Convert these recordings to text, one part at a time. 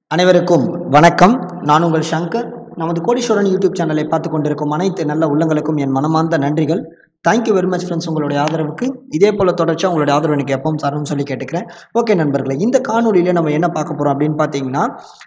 அனைவருக்கும் வணக்கம் நான் உங்கள் சங்கர் நமது கோடீஸ்வரன் யூடியூப் சேனலை பார்த்து கொண்டிருக்கும் அனைத்து நல்ல உள்ளங்களுக்கும் என் மனமார்ந்த நன்றிகள் தேங்க்யூ வெரி மச் ஃப்ரெண்ட்ஸ் உங்களுடைய ஆதரவுக்கு இதே போல் தொடர்ச்சியாக உங்களுடைய ஆதரவு எனக்கு எப்பவும் தரணும்னு சொல்லி கேட்டுக்கிறேன் ஓகே நண்பர்களே இந்த காணொலியில் நம்ம என்ன பார்க்க போகிறோம் அப்படின்னு பார்த்தீங்கன்னா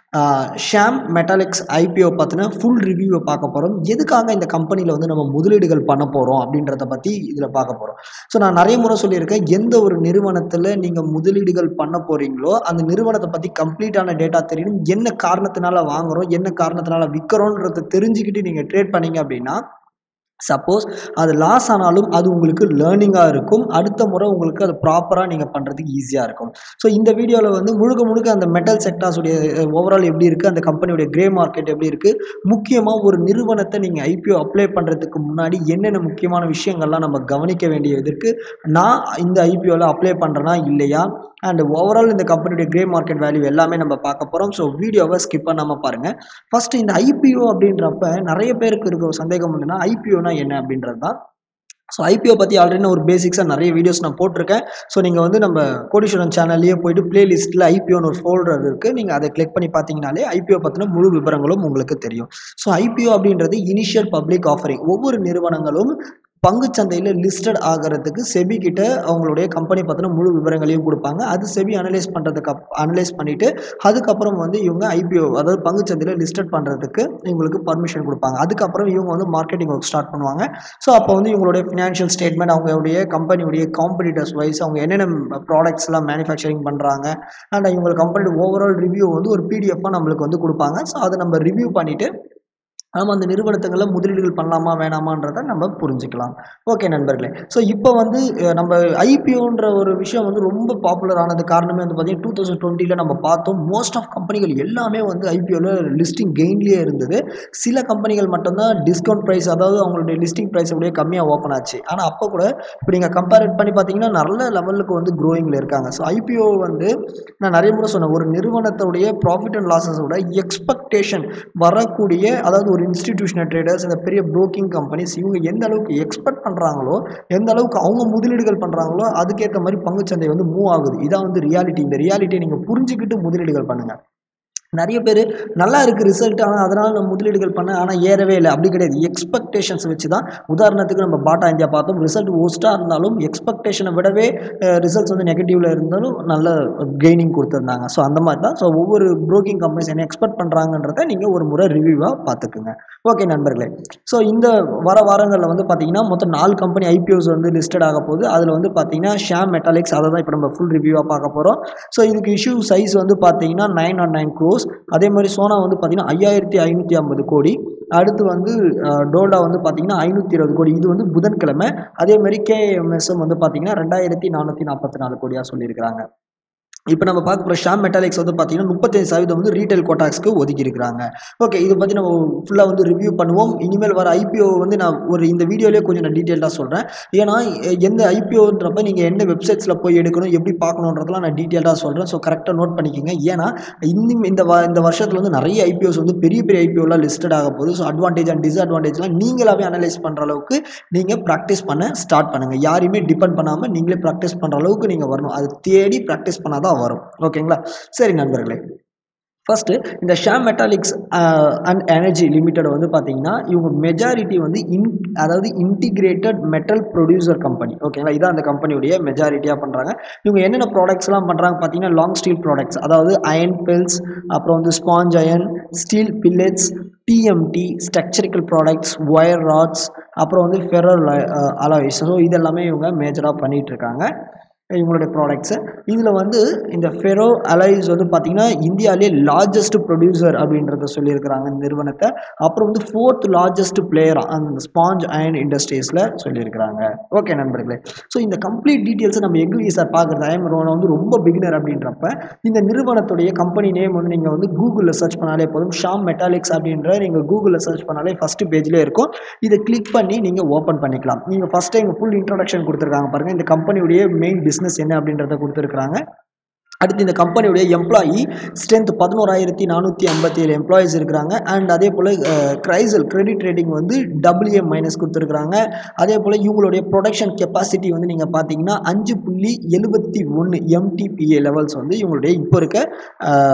ஷாம் மெட்டாலிக்ஸ் ஐபிஓ பற்றின ஃபுல் ரிவ்யூவை பார்க்க போகிறோம் எதுக்காக இந்த கம்பெனியில் வந்து நம்ம முதலீடுகள் பண்ண போகிறோம் அப்படின்றத பற்றி இதில் பார்க்க போகிறோம் ஸோ நான் நிறைய முறை சொல்லியிருக்கேன் எந்த ஒரு நிறுவனத்தில் நீங்கள் முதலீடுகள் பண்ண போகிறீங்களோ அந்த நிறுவனத்தை பற்றி கம்ப்ளீட்டான டேட்டா தெரியணும் என்ன காரணத்தினால வாங்குறோம் என்ன காரணத்தினால விற்கிறோன்றதை தெரிஞ்சுக்கிட்டு நீங்கள் ட்ரேட் பண்ணீங்க அப்படின்னா சப்போஸ் அது லாஸ் ஆனாலும் அது உங்களுக்கு லேர்னிங்காக இருக்கும் அடுத்த முறை உங்களுக்கு அது ப்ராப்பராக நீங்கள் பண்ணுறதுக்கு ஈஸியாக இருக்கும் ஸோ இந்த வீடியோவில் வந்து முழுக்க முழுக்க அந்த மெட்டல் செக்டார்ஸுடைய ஓவரால் எப்படி இருக்குது அந்த கம்பெனியுடைய கிரே மார்க்கெட் எப்படி இருக்குது முக்கியமாக ஒரு நிறுவனத்தை நீங்கள் ஐபிஓ அப்ளை பண்ணுறதுக்கு முன்னாடி என்னென்ன முக்கியமான விஷயங்கள்லாம் நம்ம கவனிக்க வேண்டியதற்கு நான் இந்த ஐபிஓவில் அப்ளை பண்ணுறேனா இல்லையா அண்ட் ஓவரால் இந்த கம்பெனியுடைய கிரே மார்க்கெட் வேல்யூ எல்லாமே நம்ம பார்க்க போகிறோம் ஸோ வீடியோவை ஸ்கிப் பண்ணாமல் பாருங்கள் ஃபஸ்ட்டு இந்த ஐபிஓ அப்படின்றப்ப நிறைய பேருக்கு இருக்க ஒரு சந்தேகம் என்னன்னா ஐபிஓனா என்ன அப்படின்றது தான் ஸோ ஐபிஓ பற்றி ஆல்ரெடி ஒரு பேசிக்ஸாக நிறைய வீடியோஸ் நான் போட்டிருக்கேன் ஸோ நீங்கள் வந்து நம்ம கோடீஸ்வரன் சேனல்லையே போயிட்டு பிளேலிஸ்ட்டில் ஐபிஓன்னு ஒரு ஃபோல்டர் இருக்குது நீங்கள் அதை கிளிக் பண்ணி பார்த்தீங்கனாலே ஐபிஓ பற்றின முழு விவரங்களும் உங்களுக்கு தெரியும் ஸோ ஐபிஓ அப்படின்றது இனிஷியல் பப்ளிக் ஆஃபரிங் ஒவ்வொரு நிறுவனங்களும் பங்குச்சந்தையில் லிஸ்டட் ஆகிறதுக்கு செபி கிட்ட அவங்களுடைய கம்பெனி பற்றின முழு விவரங்களையும் கொடுப்பாங்க அது செபி அனலைஸ் பண்ணுறதுக்கு அப் அனலைஸ் பண்ணிவிட்டு அதுக்கப்புறம் வந்து இவங்க ஐபிஓ அதாவது பங்குச்சந்தையில் லிஸ்டட் பண்ணுறதுக்கு இவங்களுக்கு பர்மிஷன் கொடுப்பாங்க அதுக்கப்புறம் இவங்க வந்து மார்க்கெட்டிங் ஒர்க் ஸ்டார்ட் பண்ணுவாங்க ஸோ அப்போ வந்து இவங்களுடைய ஃபினான்ஷியல் ஸ்டேட்மெண்ட் அவங்களுடைய கம்பெனியுடைய காம்படிட்டர்ஸ் வைஸ் அவங்க என்னென்ன ப்ராடக்ட்ஸ்லாம் மேனுஃபேக்சரிங் பண்ணுறாங்க அண்ட் இவங்க கம்பெனியோட ஓவரால் ரிவ்யூ வந்து ஒரு பிடிஎஃபாக நம்மளுக்கு வந்து கொடுப்பாங்க ஸோ அதை நம்ம ரிவ்யூ பண்ணிவிட்டு நம்ம அந்த நிறுவனத்துங்களில் முதலீடுகள் பண்ணலாமா வேணாமான்றதை நம்ம புரிஞ்சுக்கலாம் ஓகே நண்பர்களே ஸோ இப்போ வந்து அஹ், நம்ம ஐபிஓன்ற ஒரு விஷயம் வந்து ரொம்ப பாப்புலர் ஆனது காரணமே வந்து பார்த்தீங்கன்னா டூ தௌசண்ட் டுவெண்ட்டியில் நம்ம பார்த்தோம் மோஸ்ட் ஆஃப் கம்பெனிகள் எல்லாமே வந்து ஐபிஓவில் லிஸ்டிங் கெயின்லேயே இருந்தது சில கம்பெனிகள் மட்டும்தான் டிஸ்கவுண்ட் ப்ரைஸ் அதாவது அவங்களுடைய லிஸ்டிங் ப்ரைஸ் அப்படியே கம்மியாக ஓப்பன் ஆச்சு ஆனால் அப்போ கூட இப்போ நீங்கள் கம்பேர் பண்ணி பார்த்தீங்கன்னா நல்ல லெவலுக்கு வந்து க்ரோயிங்கில் இருக்காங்க ஸோ ஐபிஓ வந்து நான் நிறைய முறை சொன்னேன் ஒரு நிறுவனத்துடைய ப்ராஃபிட் அண்ட் லாஸஸோட எக்ஸ்பெக்டேஷன் வரக்கூடிய அதாவது ஒரு இன்ஸ்டிடியூஷனல் ட்ரேடர்ஸ் இந்த பெரிய ப்ரோக்கிங் கம்பெனிஸ் இவங்க எந்த அளவுக்கு எக்ஸ்பெக்ட் பண்ணுறாங்களோ எந்த அளவுக்கு அவங்க முதலீடுகள் பண்ணுறாங்களோ அதுக்கேற்ற மாதிரி பங்குச்சந்தை வந்து மூவ் ஆகுது இதான் வந்து ரியாலிட்டி இந்த ரியாலிட்டியை நீங்கள் புரிஞ்சுக்கிட்டு முதலீடுகள் பண்ணுங்கள் நிறைய பேர் நல்லா இருக்குது ரிசல்ட் ஆனால் அதனால் நம்ம முதலீடுகள் பண்ண ஆனால் ஏறவே இல்லை அப்படி கிடையாது எக்ஸ்பெக்டேஷன்ஸ் வச்சு தான் உதாரணத்துக்கு நம்ம பாட்டா இந்தியா பார்த்தோம் ரிசல்ட் ஒஸ்ட்டாக இருந்தாலும் எக்ஸ்பெக்டேஷனை விடவே ரிசல்ட்ஸ் வந்து நெகட்டிவில் இருந்தாலும் நல்ல கெய்னிங் கொடுத்துருந்தாங்க ஸோ அந்த மாதிரி தான் ஸோ ஒவ்வொரு ப்ரோக்கிங் கம்பெனிஸ் என்ன எக்ஸ்பெக்ட் பண்ணுறாங்கன்றத நீங்கள் ஒரு முறை ரிவ்யூவாக பார்த்துக்குங்க ஓகே நண்பர்களே ஸோ இந்த வர வாரங்களில் வந்து பார்த்தீங்கன்னா மொத்தம் நாலு கம்பெனி ஐபிஓஸ் வந்து லிஸ்டட் ஆக போகுது அதில் வந்து பார்த்தீங்கன்னா ஷாம் மெட்டாலிக்ஸ் அதை தான் இப்போ நம்ம ஃபுல் ரிவ்யூவாக பார்க்க போகிறோம் ஸோ இதுக்கு இஷ்யூ சைஸ் வந்து பார்த்தீங்கன்னா நைன் ஆன் நைன் க்ரோஸ் அதே மாதிரி சோனா வந்து பார்த்தீங்கன்னா ஐயாயிரத்தி ஐநூற்றி ஐம்பது கோடி அடுத்து வந்து அஹ், டோல்டா வந்து பார்த்தீங்கன்னா ஐநூற்றி இருபது கோடி இது வந்து புதன்கிழமை அதே மாதிரி கேஎம்எஸ்எம் வந்து பார்த்தீங்கன்னா ரெண்டாயிரத்தி நானூற்றி நாற்பத்தி நாலு கோடியாக சொல்லியிருக்கிறாங்க இப்போ நம்ம பார்க்க போகிற ஷாம் மெட்டாலிக்ஸ் வந்து பார்த்தீங்கன்னா முப்பத்தஞ்சு சதவீதம் வந்து ரீட்டைல் கோட்டாக்ஸ்க்கு ஒதுக்கி இருக்கிறாங்க ஓகே இதை பற்றி நம்ம ஃபுல்லாக வந்து ரிவ்யூ பண்ணுவோம் இனிமேல் வர ஐபிஓ வந்து நான் ஒரு இந்த வீடியோலேயே கொஞ்சம் நான் டீட்டெயிலாக சொல்கிறேன் ஏன்னா எ- எந்த ஐபிஓன்றப்ப நீங்கள் எந்த வெப்சைட்ஸில் போய் எடுக்கணும் எப்படி பார்க்கணுன்றதெல்லாம் நான் டீட்டெயிலாக சொல்கிறேன் ஸோ கரெக்டாக நோட் பண்ணிக்கோங்க ஏன்னா இன்னும் இந்த வ இந்த வருஷத்தில் வந்து நிறைய ஐபிஓஸ் வந்து பெரிய பெரிய ஐபிஓலாம் லிஸ்டட் ஆக போகுது ஸோ அட்வான்டேஜ் அண்ட் டிஸ்அட்வான்டேஜ்லாம் நீங்களாவே அனலைஸ் பண்ணுற அளவுக்கு நீங்கள் ப்ராக்டிஸ் பண்ண ஸ்டார்ட் பண்ணுங்கள் யாரையுமே டிபெண்ட் பண்ணாமல் நீங்களே ப்ராக்டிஸ் பண்ணுற அளவுக்கு நீங்கள் வரணும் அது தேடி ப்ராக்டிஸ் பண்ணால் தான் வரும் ஓகேங்களா சரி நண்பர்களே ஃபஸ்ட்டு இந்த Shyam Metalics and energy limited வந்து பார்த்தீங்கன்னா இவங்க மெஜாரிட்டி வந்து இன் அதாவது இன்டிகிரேட்டட் மெட்டல் ப்ரொடியூசர் கம்பெனி ஓகேங்களா இதான் அந்த கம்பெனியுடைய மெஜாரிட்டியாக பண்ணுறாங்க இவங்க என்னென்ன ப்ராடக்ட்ஸ்லாம் பண்ணுறாங்க பார்த்தீங்கன்னா லாங் ஸ்டீல் ப்ராடக்ட்ஸ் அதாவது அயன் பில்ஸ் அப்புறம் வந்து sponge iron steel billets TMT structural products wire rods அப்புறம் வந்து ஃபெரர் அலாய்ஸ் ஸோ இதெல்லாமே இவங்க மேஜராக பண்ணிகிட்டு இருக்காங்க இவங்களுடைய ப்ராடக்ட்ஸு இதில் வந்து இந்த ஃபெரோ அலைஸ் வந்து பார்த்திங்கன்னா இந்தியாவிலே லார்ஜஸ்ட் ப்ரொடியூசர் அப்படின்றத சொல்லியிருக்கிறாங்க இந்த நிறுவனத்தை அப்புறம் வந்து ஃபோர்த் லார்ஜஸ்ட் பிளேயர் அந்த ஸ்பாஞ்ச் அயன் இண்டஸ்ட்ரீஸில் சொல்லியிருக்கிறாங்க ஓகே நண்பர்களே ஸோ இந்த கம்ப்ளீட் டீட்டெயில்ஸை நம்ம எங்கே சார் பார்க்குறது ஐஎம் ரோனா வந்து ரொம்ப பிகினர் அப்படின்றப்ப இந்த நிறுவனத்துடைய கம்பெனி நேம் வந்து நீங்கள் வந்து கூகுளில் சர்ச் பண்ணாலே போதும் ஷாம் மெட்டாலிக்ஸ் அப்படின்ற நீங்கள் கூகுளில் சர்ச் பண்ணாலே ஃபஸ்ட்டு பேஜ்லேயே இருக்கும் இதை கிளிக் பண்ணி நீங்கள் ஓப்பன் பண்ணிக்கலாம் நீங்கள் ஃபஸ்ட்டு எங்கள் ஃபுல் இன்ட்ரடக்ஷன் கொடுத்துருக்காங்க பாருங்கள் இந்த கம்பெனியுடைய மெயின் பிஸ்னஸ் என்ன அப்படின்றத கொடுத்துருக்காங்க அடுத்து இந்த கம்பெனியுடைய எம்ப்ளாயி ஸ்ட்ரென்த் பதினோராயிரத்தி நானூற்றி ஐம்பத்தி ஏழு எம்ப்ளாயீஸ் இருக்கிறாங்க அண்ட் அதே போல் கிரைசல் கிரெடிட் ரேட்டிங் வந்து டபிள்யூஏ மைனஸ் கொடுத்துருக்குறாங்க அதே போல் இவங்களுடைய ப்ரொடக்ஷன் கெப்பாசிட்டி வந்து நீங்கள் பார்த்தீங்கன்னா அஞ்சு புள்ளி எழுபத்தி ஒன்று எம்டிபிஏ லெவல்ஸ் வந்து இவங்களுடைய இப்போ இருக்க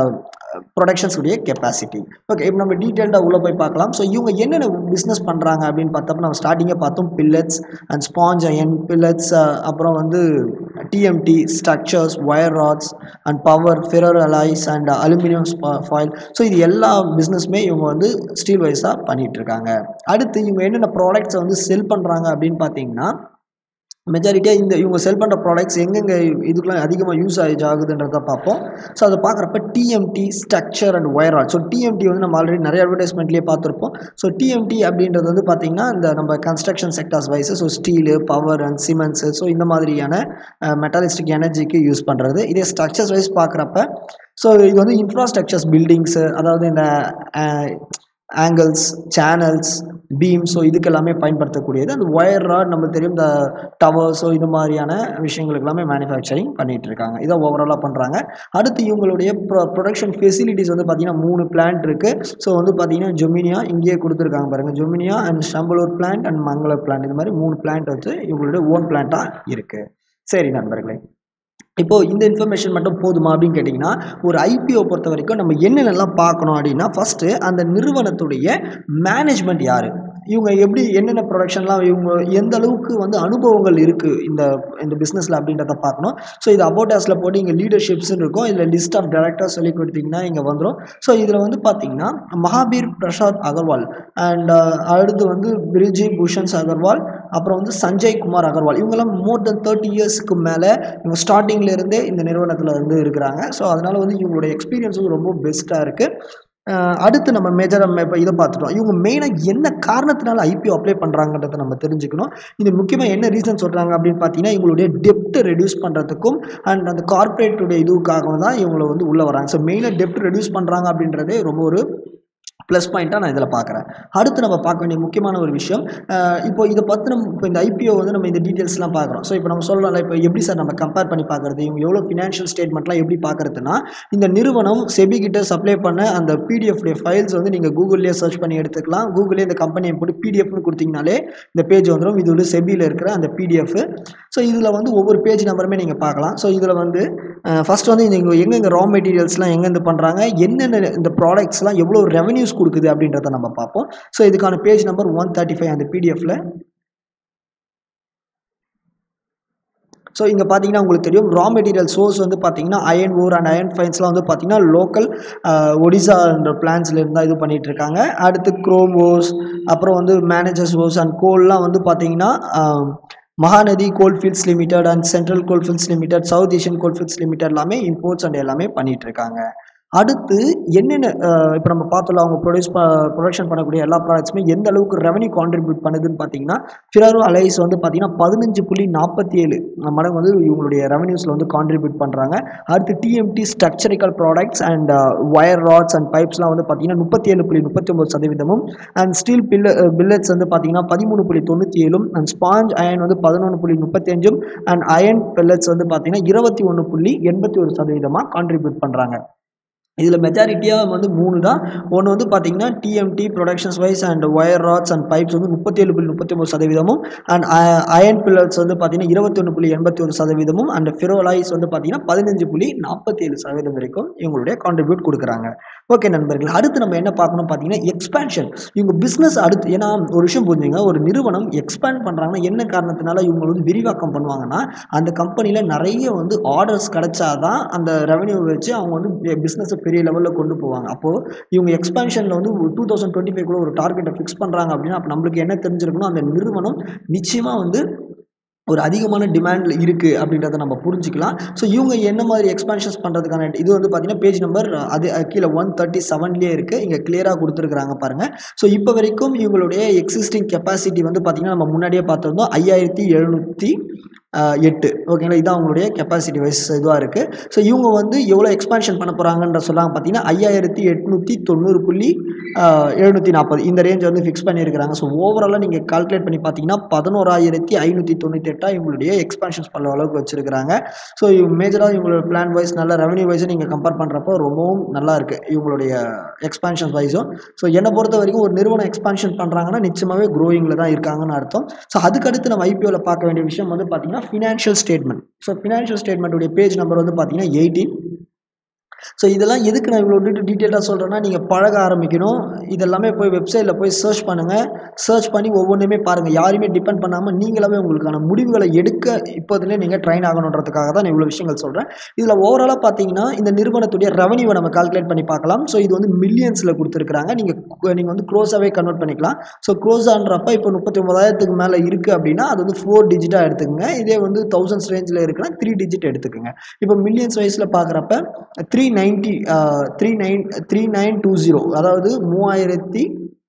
ப்ரொடக்ஷன்ஸ் உடைய கெப்பாசிட்டி ஓகே இப்போ நம்ம டீட்டெயில்டாக உள்ளே போய் பார்க்கலாம் ஸோ இவங்க என்னென்ன பிஸ்னஸ் பண்ணுறாங்க அப்படின்னு பார்த்தப்ப நம்ம ஸ்டார்டிங்கே பார்த்தோம் billets and sponge iron billets அப்புறம் வந்து TMT structures wire rods and power ferro alloys and aluminium foil so இது எல்லா பிஸ்னஸுமே இவங்க வந்து ஸ்டீல் வைஸாக பண்ணிகிட்டு இருக்காங்க அடுத்து இவங்க என்னென்ன ப்ராடக்ட்ஸை வந்து செல் பண்ணுறாங்க அப்படின்னு பார்த்தீங்கன்னா மெஜாரிட்டியாக இந்த இவங்க செல் பண்ணுற ப்ராடக்ட்ஸ் எங்கெங்கே இதுக்கெலாம் அதிகமாக யூஸ் ஆகி ஆகுதுன்றத பார்ப்போம் ஸோ அதை பார்க்குறப்ப TMT structure and wire rod so TMT வந்து நம்ம ஆல்ரெடி நிறைய அட்வர்டைஸ்மெண்ட்லேயே பார்த்துருப்போம் ஸோ டிஎம்டி அப்படின்றது வந்து பார்த்திங்கன்னா இந்த நம்ம construction sectors wise so steel power and cements so இந்த மாதிரியான மெட்டாலிஸ்டிக் எனர்ஜிக்கு யூஸ் பண்ணுறது இதே ஸ்ட்ரக்சர்ஸ் வைஸ் பார்க்குறப்ப ஸோ இது வந்து இன்ஃப்ராஸ்ட்ரக்சர்ஸ் பில்டிங்ஸு அதாவது இந்த ஆங்கிள்ஸ் சேனல்ஸ் பீம் ஸோ இதுக்கு எல்லாமே பயன்படுத்தக்கூடியது அந்த ஒயர் ராட் நம்ம தெரியும் இந்த டவர்ஸோ இது மாதிரியான விஷயங்களுக்கு எல்லாமே மேனுஃபேக்சரிங் பண்ணிகிட்டு இருக்காங்க இதை ஓவராலாக பண்ணுறாங்க அடுத்து இவங்களுடைய ப்ரொ ப்ரொடக்ஷன் ஃபெசிலிட்டிஸ் வந்து பார்த்திங்கன்னா மூணு பிளான்ட் இருக்குது ஸோ வந்து பார்த்திங்கன்னா ஜொமினியா இங்கேயே கொடுத்துருக்காங்க பாருங்கள் ஜொமினியா அண்ட் ஸ்டம்பலூர் பிளான்ட் அண்ட் மங்களூர் பிளான்ட் இது மாதிரி மூணு பிளான்ட் வச்சு இவங்களுடைய ஓன் பிளான்ட்டாக இருக்குது சரி நண்பர்களே இப்போது இந்த இன்ஃபர்மேஷன் மட்டும் போதுமா அப்படின்னு கேட்டிங்கன்னா ஒரு ஐபிஓ பொறுத்த வரைக்கும் நம்ம என்னென்னலாம் பார்க்கணும் அப்படின்னா ஃபஸ்ட்டு அந்த நிறுவனத்துடைய மேனேஜ்மெண்ட் யார் இவங்க எப்படி என்னென்ன ப்ரொடக்ஷன்லாம் இவங்க எந்த அளவுக்கு வந்து அனுபவங்கள் இருக்குது இந்த இந்த பிஸ்னஸில் அப்படின்றத பார்க்கணும் ஸோ இது அபோட்டாஸில் போட்டு இங்கே லீடர்ஷிப்ஸ்னு இருக்கும் இதில் லிஸ்ட் ஆஃப் டேரக்டர்ஸ் சொல்லி கொடுத்தீங்கன்னா இங்கே வந்துடும் ஸோ இதில் வந்து பார்த்தீங்கன்னா மகாபீர் பிரசாத் அகர்வால் அண்ட் அடுத்து வந்து பிரிஜி பூஷன்ஸ் அகர்வால் அப்புறம் வந்து சஞ்சய் குமார் அகர்வால் இவங்கெல்லாம் மோர் தென் தேர்ட்டி இயர்ஸ்க்கு மேலே இவங்க ஸ்டார்டிங்லேருந்தே இந்த நிறுவனத்தில் வந்து இருக்கிறாங்க ஸோ அதனால் வந்து இவங்களுடைய எக்ஸ்பீரியன்ஸ் வந்து ரொம்ப பெஸ்ட்டாக இருக்குது அடுத்து நம்ம மேஜர் நம்ம இப்போ இதை பார்த்துட்டோம் இவங்க மெயினாக என்ன காரணத்தினால ஐபிஓ அப்ளை பண்ணுறாங்கன்றத நம்ம தெரிஞ்சுக்கணும் இது முக்கியமாக என்ன ரீசன் சொல்கிறாங்க அப்படின்னு பார்த்தீங்கன்னா இவங்களுடைய டெப்ட் ரெடியூஸ் பண்ணுறதுக்கும் அண்ட் அந்த கார்ப்பரேட்டுடைய இதுக்காக தான் இவங்களை வந்து உள்ளே வராங்க ஸோ மெயினாக டெப்ட் ரெடியூஸ் பண்ணுறாங்க அப்படின்றதே ரொம்ப ஒரு ப்ளஸ் பாயிண்ட்டாக நான் இதில் பார்க்குறேன் அடுத்து நம்ம பார்க்க வேண்டிய முக்கியமான ஒரு விஷயம் இப்போ இதை பற்றி நம்ம இப்போ இந்த ஐபிஓ வந்து நம்ம இந்த டீட்டெயில்ஸ்லாம் பார்க்குறோம் ஸோ இப்போ நம்ம சொல்லலாம்ல இப்போ எப்படி சார் நம்ம கம்பேர் பண்ணி பார்க்குறது இவங்க எவ்வளோ ஃபினான்ஷியல் ஸ்டேட்மெண்ட்லாம் எப்படி பார்க்குறதுனா இந்த நிறுவனம் செபி கிட்ட சப்ளை பண்ண அந்த பிடிஎஃப் ஃபைல்ஸ் வந்து நீங்கள் கூகுள்லேயே சர்ச் பண்ணி எடுத்துக்கலாம் கூகுளே இந்த கம்பெனியை போட்டு பிடிஎஃப்னு கொடுத்தீங்கனாலே இந்த பேஜ் வந்துடும் இது வந்து செபியில் இருக்கிற அந்த பிடிஎஃப் ஸோ இதில் வந்து ஒவ்வொரு பேஜ் நம்பருமே நீங்கள் பார்க்கலாம் ஸோ இதில் வந்து ஃபஸ்ட் வந்து நீங்கள் எங்கெங்கே ரா மெட்டீரியல்ஸ்லாம் எங்கேருந்து பண்ணுறாங்க என்னென்ன இந்த ப்ராடக்ட்ஸ்லாம் எவ்வளோ ரெவன்யூஸ் கொடுக்குது அப்படின்றத நம்ம பார்ப்போம் ஸோ இதுக்கான page number one thirty five அந்த பிடிஎஃப்ல ஸோ இங்கே பார்த்தீங்கன்னா உங்களுக்கு தெரியும் ரா மெட்டீரியல் சோர்ஸ் வந்து பார்த்தீங்கன்னா அயன் ஓர் அண்ட் அயன் ஃபைன்ஸ்லாம் வந்து பார்த்தீங்கன்னா லோக்கல் ஒடிசான்ற பிளான்ஸ்லேருந்து தான் இது பண்ணிகிட்டு இருக்காங்க அடுத்து குரோம் ஓர்ஸ் அப்புறம் வந்து மேனேஜர்ஸ் ஓர்ஸ் அண்ட் கோல்லாம் வந்து பார்த்தீங்கன்னா Mahanadi coalfields limited and central coalfields limited south Asian coalfields limited எல்லாமே இம்போர்ட்ஸ் அண்ட் எல்லாமே பண்ணிகிட்டு இருக்காங்க அடுத்து என்னென்ன இப்போ நம்ம பார்த்தோம்ல அவங்க ப்ரொடியூஸ் ப ப்ரொடக்ஷன் பண்ணக்கூடிய எல்லா ப்ராடக்ட்ஸுமே எந்த அளவுக்கு ரெவன்யூ கான்ட்ரிபியூட் பண்ணுதுன்னு பார்த்தீங்கன்னா ஃபிராரோ அலைஸ் வந்து பார்த்தீங்கன்னா பதினஞ்சு புள்ளி நாற்பத்தி ஏழு மடங்கு வந்து இவங்களுடைய ரெவன்யூஸில் வந்து கான்ட்ரிபியூட் பண்ணுறாங்க அடுத்து TMT structural products and wire rods and பைப்ஸ்லாம் வந்து பார்த்தீங்கன்னா முப்பத்தி ஏழு புள்ளி முப்பத்தி ஒம்பது சதவீதமும் அண்ட் ஸ்டீல் பில்ல பில்லட்ஸ் வந்து பார்த்தீங்கன்னா பதிமூணு புள்ளி தொண்ணூற்றி ஏழும் அண்ட் ஸ்பாஞ்ச் அயன் வந்து பதினொன்று புள்ளி முப்பத்தி அஞ்சும் அண்ட் அயன் பில்லட்ஸ் வந்து பார்த்தீங்கன்னா இருபத்தி ஒன்று புள்ளி எண்பத்தி ஒரு சதவீதமாக கான்ட்ரிபியூட் பண்ணுறாங்க இதில் மெஜாரிட்டியாக வந்து மூணு தான் ஒன்று வந்து பார்த்தீங்கன்னா TMT productions wise and wire rods and pipes வந்து முப்பத்தேழு புள்ளி முப்பத்தி ஒம்பது சதவீதமும் அண்ட் அயன் பில்லர்ஸ் வந்து பார்த்தீங்கன்னா இருபத்தொன்று புள்ளி எண்பத்தி ஒரு சதவீதமும் அண்ட் ஃபிரோலாய்ஸ் வந்து பார்த்தீங்கன்னா பதினஞ்சு புள்ளி நாற்பத்தி ஏழு சதவீதம் வரைக்கும் இவங்களுடைய கான்ட்ரிபியூட் கொடுக்குறாங்க ஓகே நண்பர்கள் அடுத்து நம்ம என்ன பார்க்கணும் பார்த்தீங்கன்னா எக்ஸ்பேன்ஷன் இவங்க பிஸ்னஸ் அடுத்து ஏன்னா ஒரு விஷயம் புரிஞ்சுங்க ஒரு நிறுவனம் எக்ஸ்பேண்ட் பண்ணுறாங்கன்னா என்ன காரணத்தினால இவங்க வந்து விரிவாக்கம் பண்ணுவாங்கன்னா அந்த கம்பெனியில் நிறைய வந்து ஆர்டர்ஸ் கிடைச்சாதான் அந்த ரெவன்யூ வச்சு அவங்க வந்து பிஸ்னஸை பெரிய லெவலில் கொண்டு போவாங்க அப்போது இவங்க எக்ஸ்பென்ஷனில் வந்து டூ தௌசண்ட் டுவெண்ட்டி ஃபைவ் கூட ஒரு டார்கெட்டை ஃபிக்ஸ் பண்ணுறாங்க அப்படின்னா அப்போ நம்மளுக்கு என்ன தெரிஞ்சிருக்கணும் அந்த நிறுவனம் நிச்சயமாக வந்து ஒரு அதிகமான டிமாண்டில் இருக்குது அப்படின்றத நம்ம புரிஞ்சுக்கலாம் ஸோ இவங்க என்ன மாதிரி எக்ஸ்பான்ஷன்ஸ் பண்ணுறதுக்கான இது வந்து பார்த்தீங்கன்னா பேஜ் நம்பர் அது கீழே ஒன் தேர்ட்டி செவன்லேயே இருக்குது இங்கே கிளியராக கொடுத்துருக்குறாங்க பாருங்கள் ஸோ இப்போ வரைக்கும் இவங்களுடைய எக்ஸிஸ்டிங் கெப்பாசிட்டி வந்து பார்த்திங்கன்னா நம்ம முன்னாடியே பார்த்துருந்தோம் ஐயாயிரத்தி எழுநூற்றி எட்டு ஓகேங்களா இதான் அவங்களுடைய கெப்பாசிட்டி வைஸ் இதுவாக இருக்குது ஸோ இவங்க வந்து எவ்வளோ எக்ஸ்பான்ஷன் பண்ண போகிறாங்கன்ற சொல்லாங்க பார்த்தீங்கன்னா ஐயாயிரத்தி எட்நூற்றி தொண்ணூறு புள்ளி எழுநூற்றி நாற்பது இந்த ரேஞ்ச் வந்து ஃபிக்ஸ் பண்ணியிருக்கிறாங்க ஸோ ஓவராலாக நீங்கள் கால்குலேட் பண்ணி பார்த்தீங்கன்னா பதினோராயிரத்தி ஐநூற்றி தொண்ணூற்றி எட்டாக இவங்களுடைய எக்ஸ்பான்ஷன்ஸ் பண்ணுற அளவுக்கு வச்சுருக்கிறாங்க ஸோ இவங்க மேஜராக இவங்களோட பிளான் வைஸ் நல்ல ரெவன்யூ வைஸும் நீங்கள் கம்பேர் பண்ணுறப்போ ரொம்பவும் நல்லா இருக்குது இவங்களுடைய எக்ஸ்பான்ஷன் வைஸும் ஸோ என்னை பொறுத்த வரைக்கும் ஒரு நிறுவனம் எக்ஸ்பான்ஷன் பண்ணுறாங்கன்னா நிச்சயமாகவே க்ரோயிங்கில் தான் இருக்காங்கன்னு அர்த்தம் ஸோ அதுக்கடுத்து நம்ம ஐபிஓவில் பார்க்க வேண்டிய விஷயம் வந்து பார்த்தீங்கன்னா ஃபினான்ஷியல் ஸ்டேட்மெண்ட் ஸோ ஃபினான்ஷியல் ஸ்டேட்மெண்ட்டுடைய பேஜ் நம்பர் வந்து பார்த்தீங்கன்னா எயிட்டீன் ஸோ இதெல்லாம் எதுக்கு நான் இவ்வளோ டீட்டெயிலாக சொல்கிறேன்னா நீங்கள் பழக ஆரம்பிக்கணும் இதெல்லாமே போய் வெப்சைட்டில் போய் சர்ச் பண்ணுங்கள் சர்ச் பண்ணி ஒவ்வொன்றுமே பாருங்கள் யாரையுமே டிபெண்ட் பண்ணாமல் நீங்களாவே உங்களுக்கான முடிவுகளை எடுக்க இப்போதுலேயே நீங்கள் ட்ரைன் ஆகணுன்றதுக்காக தான் நான் இவ்வளோ விஷயங்கள் சொல்கிறேன் இதில் ஓவராலாக பார்த்தீங்கன்னா இந்த நிறுவனத்துடைய ரெவன்யூவை நம்ம கால்குலேட் பண்ணி பார்க்கலாம் ஸோ இது வந்து மில்லியன்ஸில் கொடுத்துருக்குறாங்க நீங்கள் நீங்கள் வந்து க்ரோஸாகவே கன்வெர்ட் பண்ணிக்கலாம் ஸோ க்ரோஸான்றப்ப இப்போ முப்பத்தி ஒன்பதாயிரத்துக்கு மேலே இருக்குது அப்படின்னா அது வந்து ஃபோர் டிஜிட்டாக எடுத்துக்கோங்க இதே வந்து தௌசண்ட்ஸ் ரேஞ்சில் இருக்குன்னா த்ரீ டிஜிட் எடுத்துக்கோங்க இப்போ மில்லியன்ஸ் வைஸில் பார்க்குறப்ப three ninety three nine three nine two zero அதாவது மூவாயிரத்தி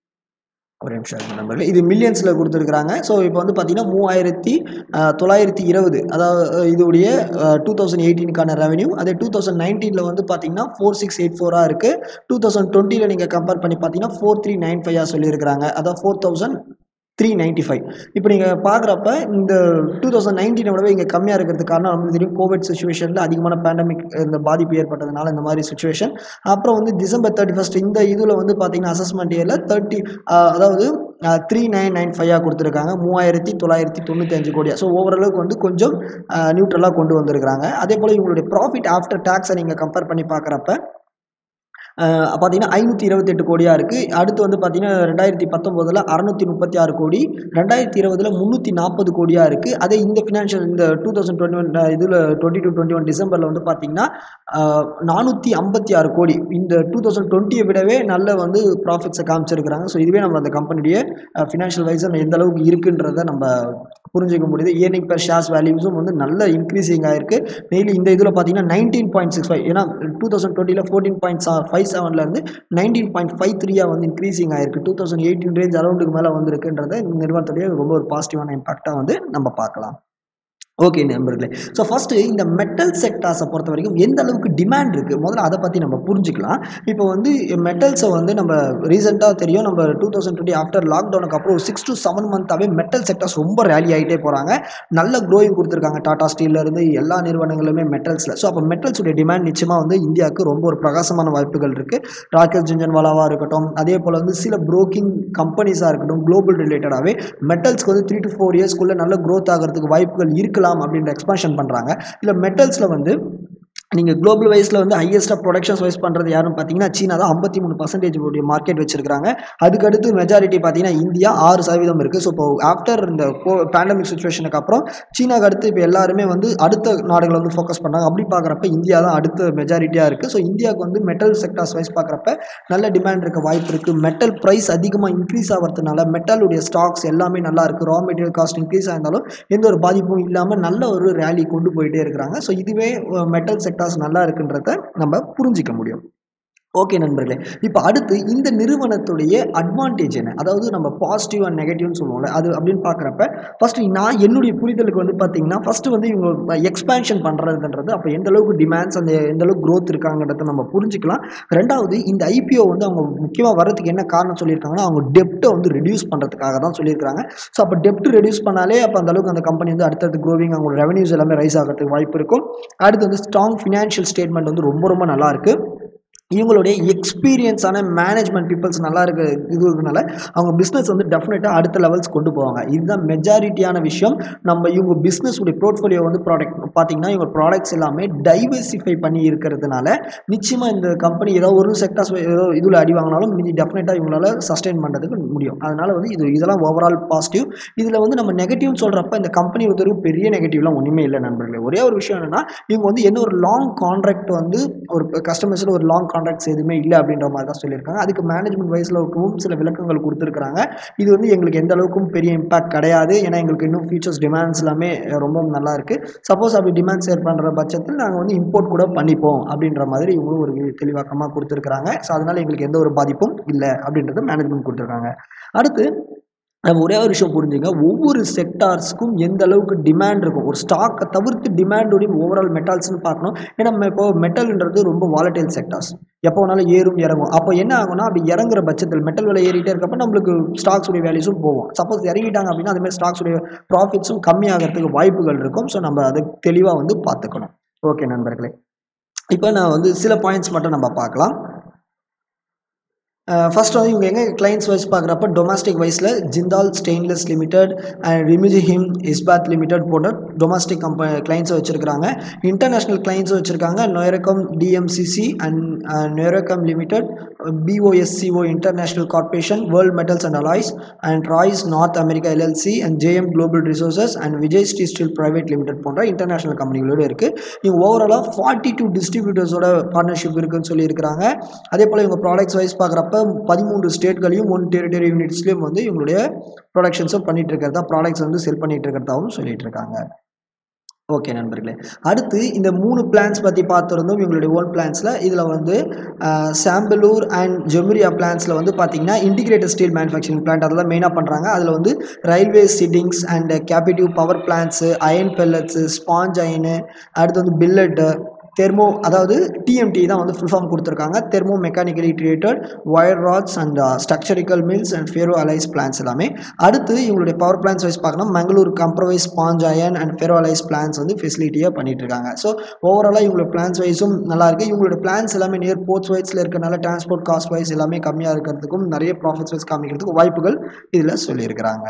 ஒரு நிமிஷம் இருங்க நம்பர்கள் இது மில்லியன்ஸில் கொடுத்துருக்குறாங்க ஸோ இப்போ வந்து பார்த்தீங்கன்னா மூவாயிரத்தி அஹ், தொள்ளாயிரத்தி இருபது அதாவது அஹ், இதோடைய டூ தௌசண்ட் எயிட்டீனுக்கான ரெவன்யூ அதே டூ தௌசண்ட் நைன்டீனில் வந்து பார்த்தீங்கன்னா ஃபோர் சிக்ஸ் எயிட் ஃபோராக இருக்குது டூ தௌசண்ட் டுவெண்ட்டியில் நீங்கள் கம்பேர் பண்ணி பார்த்தீங்கன்னா ஃபோர் த்ரீ நைன் ஃபைவாக சொல்லியிருக்கிறாங்க அதாவது four thousand three ninety five இப்போ நீங்கள் பார்க்குறப்ப இந்த டூ தௌசண்ட் நைன்டீனை விடவே இங்கே கம்மியாக இருக்கிறதுக்கு காரணம் நமக்கு தெரியும் கோவிட் சுச்சுவேஷனில் அதிகமான பேண்டமிக் இந்த பாதிப்பு ஏற்பட்டதுனால இந்த மாதிரி சுச்சுவேஷன் அப்புறம் வந்து டிசம்பர் தேர்ட்டி ஃபஸ்ட் இந்த இதில் வந்து பார்த்தீங்கன்னா அசஸ்மெண்ட் இயரில் தேர்ட்டி அதாவது த்ரீ நைன் நைன் ஃபைவாக கொடுத்துருக்காங்க மூவாயிரத்தி தொள்ளாயிரத்தி தொண்ணூற்றி அஞ்சு கோடியா ஸோ ஓவரளவுக்கு வந்து கொஞ்சம் நியூட்ரலாக கொண்டு வந்திருக்கிறாங்க அதே போல் இவங்களுடைய ப்ராஃபிட் ஆஃப்டர் டேக்ஸை நீங்கள் கம்பேர் பண்ணி பார்க்குறப்ப பார்த்தீங்கன்னா ஐநூற்றி இருபத்தெட்டு கோடியாக இருக்குது அடுத்து வந்து பார்த்தீங்கன்னா ரெண்டாயிரத்தி பத்தொம்போதில் அறநூற்றி முப்பத்தி ஆறு கோடி ரெண்டாயிரத்தி இருபதில் முந்நூற்றி நாற்பது கோடியாக இருக்குது அதே இந்த ஃபினான்ஷியல் இந்த டூ தௌசண்ட் டுவெண்ட்டி ஒன் இதில் டுவெண்ட்டி டூ டுவெண்ட்டி ஒன் டிசம்பரில் வந்து பார்த்தீங்கன்னா நானூற்றி ஐம்பத்தி ஆறு கோடி இந்த டூ தௌசண்ட் டுவெண்ட்டியை விடவே நல்ல வந்து ப்ராஃபிட்ஸை காமிச்சிருக்கிறாங்க ஸோ இதுவே நம்ம அந்த கம்பெனியுடைய ஃபினான்ஷியல் வைஸாக எந்த அளவுக்கு இருக்குன்றதை நம்ம புரிஞ்சிக்க முடியுது ஏர்னிங் பெர் ஷேர்ஸ் வேல்யூஸும் வந்து நல்ல இன்க்ரீசிங் ஆயிருக்கு டெய்லி இந்த இதில் பார்த்தீங்கன்னா நைன்டீன் பாயிண்ட் சிக்ஸ் ஃபைவ் ஏன்னா டூ தௌசண்ட் டுவெண்ட்டியில் ஃபோர்டீன் பாயிண்ட் ஃபைவ் செவன்லேருந்து நைன்டீன் பாயிண்ட் ஃபைவ் த்ரீயாக வந்து இன்க்ரீசிங் ஆயிருக்கு டூ தௌசண்ட் எயிட்டீன் ரேஞ்ச் அரௌண்டுக்கு மேலே வந்திருக்குன்றத இந்த நிறுவனத்துடைய ரொம்ப ஒரு பாசிட்டிவான இம்பாக்டாக வந்து நம்ம பார்க்கலாம் ஓகே நண்பர்களே ஸோ ஃபஸ்ட்டு இந்த மெட்டல் செக்டார்ஸை பொறுத்த வரைக்கும் எந்த அளவுக்கு டிமாண்ட் இருக்குது முதல்ல அதை பற்றி நம்ம புரிஞ்சுக்கலாம் இப்போ வந்து மெட்டல்ஸை வந்து நம்ம ரீசெண்டாக தெரியும் நம்ம டூ தௌசண்ட் டுவெண்ட்டி ஆஃப்டர் லாக்டவுனுக்கு அப்புறம் ஒரு சிக்ஸ் டு செவன் மந்த்தாகவே மெட்டல் செக்டார்ஸ் ரொம்ப ரேலி ஆகிட்டே போகிறாங்க நல்ல க்ரோயிங் கொடுத்துருக்காங்க டாடா ஸ்டீல்லேருந்து எல்லா நிறுவனங்களுமே மெட்டல்ஸில் ஸோ அப்போ மெட்டல்ஸுடைய டிமாண்ட் நிச்சயமாக வந்து இந்தியாவுக்கு ரொம்ப ஒரு பிரகாசமான வாய்ப்புகள் இருக்குது ராக்கெட் ஜிஞ்சன்வாலாவாக இருக்கட்டும் அதே போல் வந்து சில ப்ரோக்கிங் கம்பெனிஸாக இருக்கட்டும் குளோபல் ரிலேட்டடாகவே மெட்டல்ஸ்க்கு வந்து த்ரீ டு ஃபோர் இயர்ஸ்க்குள்ளே நல்ல க்ரோத் ஆகிறதுக்கு வாய்ப்புகள் இருக்கலாம் அப்படின்ற எக்ஸ்பான்ஷன் பண்ணுறாங்க இல்லை மெட்டல்ஸில் வந்து நீங்கள் குளோபல் வைஸில் வந்து ஹையஸ்ட்டாக ப்ரொடக்ஷன்ஸ் வைஸ் பண்ணுறது யாருன்னு பார்த்தீங்கன்னா சீனா தான் ஐம்பத்தி மூணு பர்சன்டேஜ் உடைய மார்க்கெட் வச்சிருக்காங்க அதுக்கடுத்து மெஜாரிட்டி பார்த்தீங்கன்னா இந்தியா ஆறு சதவீதம் இருக்குது ஸோ இப்போ ஆஃப்டர் இந்த கோ பேண்டமிக் சுச்சுவேஷனுக்கு அப்புறம் சீனாக்கு அடுத்து இப்போ எல்லாருமே வந்து அடுத்த நாடுகளை வந்து ஃபோக்கஸ் பண்ணாங்க அப்படி பார்க்குறப்ப இந்தியா தான் அடுத்த மெஜாரிட்டியாக இருக்குது ஸோ இந்தியாவுக்கு வந்து மெட்டல் செக்டார்ஸ் வைஸ் பார்க்குறப்ப நல்ல டிமாண்ட் இருக்க வாய்ப்பு இருக்குது மெட்டல் ப்ரைஸ் அதிகமாக இன்க்ரீஸ் ஆகிறதுனால மெட்டலுடைய ஸ்டாக்ஸ் எல்லாமே நல்லா இருக்குது ரா மெட்டீரியல் காஸ்ட் இன்க்ரீஸ் ஆயிருந்தாலும் எந்த ஒரு பாதிப்பும் இல்லாமல் நல்ல ஒரு ரேலி கொண்டு போயிட்டே இருக்கிறாங்க ஸோ இதுவே மெட்டல் செக்டார்ஸ் நல்லா இருக்குன்றத நம்ம புரிஞ்சிக்க முடியும் ஓகே நண்பர்களே இப்போ அடுத்து இந்த நிறுவனத்துடைய அட்வான்டேஜ் என்ன அதாவது நம்ம பாசிட்டிவ் அண்ட் நெகட்டிவ்னு சொல்லுவோம்ல அது அப்படின்னு பார்க்குறப்ப ஃபஸ்ட்டு நான் என்னுடைய புரிதலுக்கு வந்து பார்த்தீங்கன்னா ஃபஸ்ட்டு வந்து இவங்க எக்ஸ்பேன்ஷன் பண்ணுறதுன்றது அப்போ எந்த அளவுக்கு டிமாண்ட்ஸ் அந்த எந்த அளவுக்கு க்ரோத் இருக்காங்கிறத நம்ம புரிஞ்சுக்கலாம் ரெண்டாவது இந்த ஐபிஓ வந்து அவங்க முக்கியமாக வர்றதுக்கு என்ன காரணம் சொல்லியிருக்காங்கன்னா அவங்க டெப்ட்டை வந்து ரெடியூஸ் பண்ணுறதுக்காக தான் சொல்லியிருக்காங்க ஸோ அப்போ டெப்ட் ரெடியூஸ் பண்ணாலே அப்போ அந்த அளவுக்கு அந்த கம்பெனி வந்து அடுத்தடுத்து க்ரோவிங் அவங்களோட ரெவன்யூஸ் எல்லாமே ரைஸ் ஆகிறதுக்கு வாய்ப்பு இருக்கும் அடுத்து வந்து ஸ்ட்ராங் ஃபினான்ஷியல் ஸ்டேட்மெண்ட் வந்து ரொம்ப ரொம்ப நல்லா இருக்குது இவங்களுடைய எக்ஸ்பீரியன்ஸான மேனேஜ்மெண்ட் பீப்புள்ஸ் நல்லா இருக்க இது இருக்கனால அவங்க பிஸ்னஸ் வந்து டெஃபினட்டாக அடுத்த லெவல்ஸ் கொண்டு போவாங்க இதுதான் மெஜாரிட்டியான விஷயம் நம்ம இவங்க பிஸ்னஸ் உடைய போர்ட்ஃபோலியோ வந்து ப்ராடக்ட் பார்த்தீங்கன்னா இவங்க ப்ராடக்ட்ஸ் எல்லாமே டைவர்சிஃபை பண்ணி இருக்கிறதுனால நிச்சயமாக இந்த கம்பெனி ஏதோ ஒரு செக்டார்ஸ் ஏதோ இதில் அடி வாங்கினாலும் மீதி டெஃபினட்டாக இவங்களால சஸ்டெயின் பண்ணுறதுக்கு முடியும் அதனால் வந்து இது இதெல்லாம் ஓவரால் பாசிட்டிவ் இதில் வந்து நம்ம நெகட்டிவ்னு சொல்கிறப்ப இந்த கம்பெனி ஒருத்தருக்கு பெரிய நெகட்டிவ்லாம் ஒன்றுமே இல்லை நண்பர்களே ஒரே ஒரு விஷயம் என்னென்னா இவங்க வந்து என்ன ஒரு லாங் கான்ட்ராக்ட் வந்து ஒரு கஸ்டமர்ஸில் ஒரு லாங் கான்ட்ராக்ட்ஸ் எதுவுமே இல்லை அப்படின்ற மாதிரி தான் சொல்லியிருக்காங்க அதுக்கு மேனேஜ்மெண்ட் வைஸில் இருக்கவும் சில விளக்கங்கள் கொடுத்துருக்காங்க இது வந்து எங்களுக்கு எந்த அளவுக்கும் பெரிய இம்பாக்ட் கிடையாது ஏன்னா எங்களுக்கு இன்னும் ஃபியூச்சர்ஸ் டிமாண்ட்ஸ் எல்லாமே ரொம்பவும் நல்லா இருக்குது சப்போஸ் அப்படி டிமாண்ட் ஷேர் பண்ணுற பட்சத்தில் நாங்கள் வந்து இம்போர்ட் கூட பண்ணிப்போம் அப்படின்ற மாதிரி இவங்களும் ஒரு தெளிவாக்கமாக கொடுத்துருக்காங்க ஸோ அதனால் எங்களுக்கு எந்த ஒரு பாதிப்பும் இல்லை அப்படின்றத மேனேஜ்மெண்ட் கொடுத்துருக்காங்க அடுத்து நம்ம ஒரே ஒரு விஷயம் புரிஞ்சுங்க ஒவ்வொரு செக்டார்ஸ்க்கும் எந்த அளவுக்கு டிமாண்ட் இருக்கும் ஒரு ஸ்டாக்கை தவிர்த்து டிமாண்டோடைய ஓவரால் மெட்டால்ஸ்னு பார்க்கணும் ஏன்னா நம்ம இப்போ மெட்டல்ன்றது ரொம்ப வாலட்டைல் செக்டார்ஸ் எப்போ வேணாலும் ஏறும் இறங்கும் அப்போ என்ன ஆகும்னா அப்படி இறங்குற பட்சத்தில் மெட்டல் விலை ஏறிட்டே இருக்கப்ப நம்மளுக்கு ஸ்டாக்ஸ் உடைய வேல்யூஸும் போகும் சப்போஸ் இறங்கிட்டாங்க அப்படின்னா அதுமாதிரி ஸ்டாக்ஸ் உடைய ப்ராஃபிட்ஸும் கம்மியாகிறதுக்கு வாய்ப்புகள் இருக்கும் ஸோ நம்ம அதை தெளிவாக வந்து பார்த்துக்கணும் ஓகே நண்பர்களே இப்போ நான் வந்து சில பாயிண்ட்ஸ் மட்டும் நம்ம பார்க்கலாம் ஃபர்ஸ்ட் வந்து இவங்க எங்கே கிளைண்ட்ஸ் வைஸ் பார்க்குறப்ப டொமஸ்டிக் வைஸில் Jindal stainless limited and Rimjhim Ispat limited போன்ற டொமஸ்டிக் கம்பெனி கிளைண்ட்ஸை வச்சுருக்காங்க இன்டர்நேஷ்னல் கிளைண்ட்ஸும் வச்சுருக்காங்க நொயரகம் டிஎம்சிசி அண்ட் நொயரகம் limited POSCO international corporation world metals and alloys and ராய்ஸ் north America LLC and JM global resources and Vijay Shri steel private limited போன்ற இன்டர்நேஷ்னல் கம்பெனிகளோடு இருக்குது இவங்க ஓவராலாக ஃபார்ட்டி டூ டிஸ்ட்ரிபியூட்டர்ஸோட பார்ட்னர்ஷிப் இருக்குன்னு சொல்லியிருக்கிறாங்க அதே போல் இவங்க ப்ராடக்ட்ஸ் வைஸ் பார்க்குறப்ப பதிமூன்று ஸ்டேட்களையும் ஒன் டெரிட்டரி யூனிட்ஸ்லேயும் வந்து இவங்களுடைய ப்ரொடக்ஷன்ஸும் பண்ணிட்டு இருக்கிறதா ப்ராடக்ட்ஸ் வந்து செல் பண்ணிட்டு இருக்கிறதாவும் சொல்லிட்டு இருக்காங்க ஓகே நண்பர்களே அடுத்து இந்த மூணு பிளான்ஸ் பற்றி பார்த்துருந்தோம் இவங்களுடைய ஓன் பிளான்ஸில் இதில் வந்து சாம்பலூர் அண்ட் ஜெமிரியா பிளான்ஸில் வந்து பார்த்தீங்கன்னா இன்டிகிரேட்டட் ஸ்டீல் மேனுஃபேக்சரிங் பிளான்ட் அதெல்லாம் மெயினாக பண்ணுறாங்க அதில் வந்து ரயில்வே சிட்டிங்ஸ் and captive power plants iron pellets sponge iron அடுத்து வந்து பில்லட்டு தெர்மோ அதாவது டிஎம்டி தான் வந்து ஃபுல் ஃபார்ம் கொடுத்துருக்காங்க thermo mechanically treated wire rods and structural mills and ferro alloys plants எல்லாமே அடுத்து இவங்களுடைய பவர் பிளான்ஸ் வைஸ் பார்க்கணும் மங்களூர் கம்ப்ரவைஸ் sponge iron and ferro alloys plants வந்து ஃபெசிலிட்டியாக பண்ணிட்டு இருக்காங்க ஸோ ஓவராலாக இவங்களோட பிளான்ஸ் வைஸும் நல்லா இருக்கு இவங்களோட பிளான்ஸ் எல்லாமே நியர் போர்ட்ஸ் வைஸில் இருக்கிறனால டிரான்ஸ்போர்ட் காஸ்ட் வைஸ் எல்லாமே கம்மியாக இருக்கிறதுக்கும் நிறைய ப்ராஃபிட்ஸ் வைஸ் காமிக்கிறதுக்கும் வாய்ப்புகள் இதில் சொல்லியிருக்கிறாங்க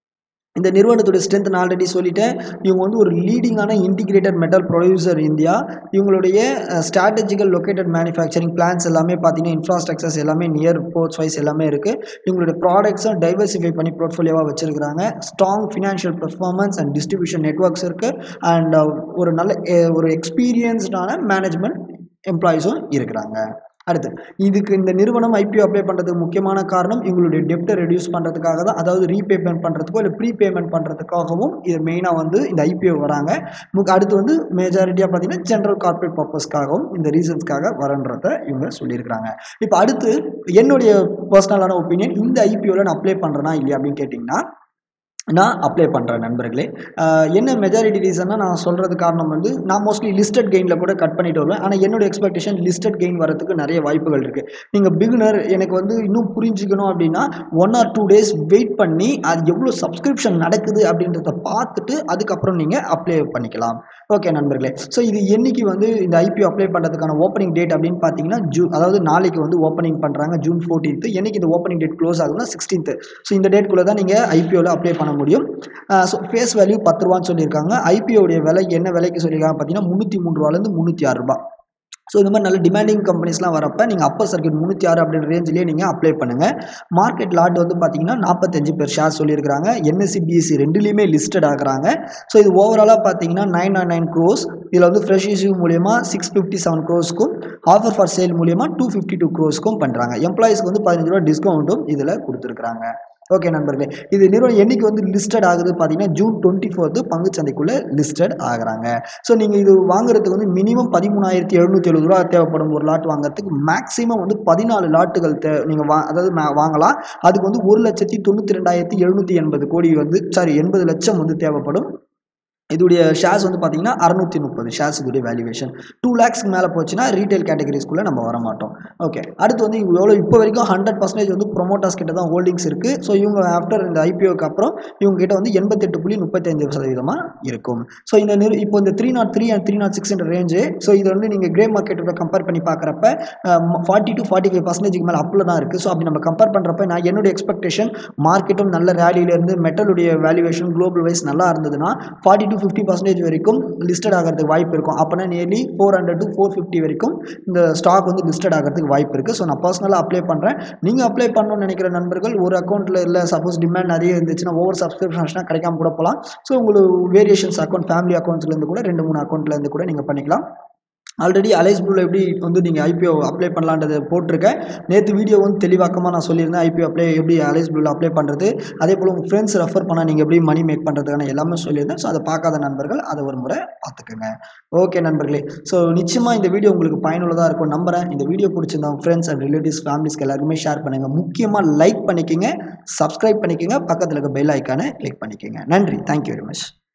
இந்த நிறுவனத்துடைய ஸ்ட்ரென்த் நான் ஆல்ரெடி சொல்லிட்டேன் இவங்க வந்து ஒரு லீடிங்கான இன்டிகிரேட்டட் மெட்டல் ப்ரொடியூசர் இந்தியா இவங்களுடைய ஸ்ட்ராட்டஜிக்கல் லொக்கேட்டட் மேனுஃபேக்சரிங் பிளான்ஸ் எல்லாமே பார்த்தீங்கன்னா இன்ஃப்ராஸ்ட்ரக்சர்ஸ் எல்லாமே நியர் போர்ட்ஸ் வைஸ் எல்லாமே இருக்குது இவங்களுடைய ப்ராடக்ட்ஸும் டைவர்சிஃபை பண்ணி போர்ட்ஃபோலியோவாக வச்சுருக்காங்க strong financial performance and distribution networks இருக்குது அண்ட் ஒரு நல்ல அஹ், ஒரு எக்ஸ்பீரியன்ஸ்டான மேனேஜ்மெண்ட் எம்ப்ளாயீஸும் இருக்கிறாங்க அடுத்து இதுக்கு இந்த நிறுவனம் ஐபிஓ அப்ளை பண்ணுறதுக்கு முக்கியமான காரணம் இவங்களுடைய டெப்ட்டை ரெடியூஸ் பண்ணுறதுக்காக தான் அதாவது ரீபேமெண்ட் பண்ணுறதுக்கோ இல்லை ப்ரீபேமெண்ட் பண்ணுறதுக்காகவும் இது மெயினாக வந்து இந்த ஐபிஓ வராங்க முக் அடுத்து வந்து மேஜாரிட்டியாக பார்த்தீங்கன்னா ஜென்ரல் கார்ப்பரேட் பர்பஸ்க்காகவும் இந்த ரீசன்ஸ்க்காக வரன்றதை இவங்க சொல்லியிருக்கிறாங்க இப்போ அடுத்து என்னுடைய பர்சனலான ஒப்பீனியன் இந்த ஐபிஓவில் நான் அப்ளை பண்ணுறேனா இல்லையா அப்படின்னு கேட்டிங்கன்னா நான் அப்ளை பண்ணுறேன் நண்பர்களே ஆஹ் என்ன மெஜாரிட்டி ரீசன்னா நான் சொல்கிறது காரணம் வந்து நான் மோஸ்ட்லி லிஸ்டட் கெயினில் கூட கட் பண்ணிட்டு வருவேன் ஆனால் என்னோட எக்ஸ்பெக்டேஷன் லிஸ்டட் கெயின் வரதுக்கு நிறைய வாய்ப்புகள் இருக்குது நீங்கள் பிகினர் எனக்கு வந்து இன்னும் புரிஞ்சுக்கணும் அப்படின்னா one or two days wait பண்ணி அது எவ்வளோ சப்ஸ்கிரிப்ஷன் நடக்குது அப்படின்றத பார்த்துட்டு அதுக்கப்புறம் நீங்கள் அப்ளை பண்ணிக்கலாம் ஓகே நண்பர்களே ஸோ இது என்னைக்கு வந்து இந்த ஐபிஓ அப்ளை பண்ணுறதுக்கான ஓப்பனிங் டேட் அப்படின்னு பார்த்தீங்கன்னா ஜூ அதாவது நாளைக்கு வந்து ஓப்பனிங் பண்ணுறாங்க ஜூன் ஃபோர்டீன்த்து என்னைக்கு இந்த ஓப்பனிங் டேட் க்ளோஸ் ஆகுதுன்னா சிக்ஸ்டீன்த்து ஸோ இந்த டேட்குள்ளே தான் நீங்கள் ஐபிஓவில் அப்ளை பண்ண முடியும் ஸோ ஃபேஸ் வேல்யூ பத்து ரூபான்னு சொல்லியிருக்காங்க ஐபிஓடைய விலை என்ன விலைக்கு சொல்லியிருக்காங்க பார்த்தீங்கன்னா முந்நூற்றி மூணு ரூபாலேருந்து முந்நூற்றி ஆறு ரூபா ஸோ இந்த மாதிரி நல்ல டிமாண்டிங் கம்பெனிஸ்லாம் வரப்போ நீங்கள் அப்பர் சர்க்கியூட் முந்நூற்றி ஆறு அப்படின்ற ரேஞ்சிலேயே நீங்கள் அப்ளை பண்ணுங்கள் மார்க்கெட் லாட் வந்து பார்த்தீங்கன்னா நாற்பத்தஞ்சு பேர் ஷேர் சொல்லியிருக்காங்க என்எஸ்சி பிஎஸ்சி ரெண்டுலேயுமே லிஸ்டட் ஆகுறாங்க ஸோ இது ஓவராலாக பார்த்தீங்கன்னா நைன் நாட் நைன் க்ரோஸ் இதில் வந்து ஃப்ரெஷ் இஷ்யூ மூலியமா சிக்ஸ் ஃபிஃப்டி செவன் க்ரோஸ்க்கும் ஆஃபர் ஃபார் சேல் மூலியமா டூ ஃபிஃப்டி டூ க்ரோஸ்க்கும் பண்ணுறாங்க எம்ப்ளாயிஸ்க்கு வந்து பதினஞ்சு ரூபா டிஸ்கவுண்ட்டும் இதில் கொடுத்துருக்குறாங்க ஓகே நண்பர்களே இது நிறுவனம் என்னைக்கு வந்து லிஸ்டட் ஆகுது பார்த்தீங்கன்னா ஜூன் டுவெண்ட்டி ஃபோர்த்து பங்குச்சந்தைக்குள்ளே லிஸ்டட் ஆகுறாங்க ஸோ நீங்கள் இது வாங்குறதுக்கு வந்து மினிமம் பதிமூணாயிரத்தி எழுநூற்றி எழுபது ரூபா தேவைப்படும் ஒரு லாட் வாங்குறதுக்கு மேக்ஸிமம் வந்து பதினாலு லாட்டுகள் தே நீங்கள் வா அதாவது மா- வாங்கலாம் அதுக்கு வந்து ஒரு லட்சத்தி தொண்ணூற்றி ரெண்டாயிரத்தி எழுநூற்றி எண்பது கோடி வந்து சாரி எண்பது லட்சம் வந்து தேவைப்படும் இதோடைய ஷேர்ஸ் வந்து பார்த்தீங்கன்னா அறுநூத்தி முப்பது ஷேர்ஸ் இதோடைய வேல்யூவேஷன் டூ லேக்ஸ்க்கு மேலே போச்சுன்னா ரீட்டைல் கேட்டகரிஸ்குள்ளே நம்ம வர மாட்டோம் ஓகே அடுத்து வந்து இவங்க எவ்வளோ இப்போ வரைக்கும் ஹண்ட்ரட் பர்சன்டேஜ் வந்து ப்ரொமோட்டர்ஸ் கிட்ட தான் ஹோல்டிங்ஸ் இருக்குது ஸோ இவங்க ஆஃப்டர் இந்த ஐபிஓக்கு அப்புறம் இவங்க கிட்ட வந்து எண்பத்தெட்டு புள்ளி முப்பத்தஞ்சு சதவீதமாக இருக்கும் ஸோ இந்த நிறு இப்போ இந்த three nought three and three nought six range so இது வந்து நீங்கள் கிரே மார்க்கெட்டோட கம்பேர் பண்ணி பார்க்குறப்ப ஃபார்ட்டி டு ஃபார்ட்டி ஃபைவ் பர்சன்டேஜ்க்கு மேலே அப்பில் தான் இருக்குது ஸோ அப்படி நம்ம கம்பேர் பண்ணுறப்ப நான் என்னுடைய எக்ஸ்பெக்டேஷன் மார்க்கெட்டும் நல்ல ரேலியிலேருந்து மெட்டலுடைய வேல்யூவேஷன் குளோபல் வைஸ் நல்லா இருந்ததுன்னா ஃபார்ட்டி டு ஃபிஃப்டி பர்சன்டேஜ் வரைக்கும் லிஸ்டட் ஆகிறதுக்கு வாய்ப்பு இருக்கும் அப்போனா nearly four hundred to four fifty வரைக்கும் இந்த ஸ்டாக் வந்து லிஸ்டட் ஆகிறதுக்கு வாய்ப்பு இருக்குது ஸோ நான் பர்சனலாக அப்ளை பண்ணுறேன் நீங்கள் அப்ளை பண்ணணும்னு நினைக்கிற நண்பர்கள் ஒரு அக்கௌண்ட்டில் இல்லை சப்போஸ் டிமாண்ட் நிறைய இருந்துச்சுன்னா ஓவர் சப்ஸ்கிரிப்ஷன்ஸ்னால் கிடைக்காம கூட போகலாம் ஸோ உங்களுக்கு வேரியேஷன்ஸ் அக்கௌண்ட் ஃபேமிலி அக்கௌண்ட்ஸ்லேருந்து கூட ரெண்டு மூணு அக்கௌண்ட்லேருந்து கூட நீங்கள் பண்ணிக்கலாம் ஆல்ரெடி அலைஸ் ப்ளூவில் எப்படி வந்து நீங்கள் ஐபிஓ அப்ளை பண்ணலான்றதை போட்டிருக்கேன் நேற்று வீடியோ வந்து தெளிவாக்கமாக நான் சொல்லியிருந்தேன் ஐபிஓ அப்ளை எப்படி அலைஸ் ப்ளூவில் அப்ளை பண்ணுறது அதே போல் உங்கள் ஃப்ரெண்ட்ஸ் ரெஃபர் பண்ணால் நீங்கள் எப்படி மணி மேக் பண்ணுறதுக்கான எல்லாமே சொல்லியிருந்தேன் ஸோ அதை பார்க்காத நண்பர்கள் அதை ஒரு முறை பார்த்துக்கோங்க ஓகே நண்பர்களே ஸோ நிச்சயமாக இந்த வீடியோ உங்களுக்கு பயனுள்ளதாக இருக்கும் நம்புறேன் இந்த வீடியோ பிடிச்சிருந்தா உங்கள் ஃப்ரெண்ட்ஸ் அண்ட் ரிலேட்டிவ்ஸ் ஃபேமிலிஸ்க்கு எல்லாருக்குமே ஷேர் பண்ணுங்கள் முக்கியமாக லைக் பண்ணிக்கோங்க சப்ஸ்கிரைப் பண்ணிக்கோங்க பக்கத்தில் இருக்க பெல் ஐக்கானை கிளிக் பண்ணிக்கோங்க நன்றி தேங்க்யூ வெரி மச்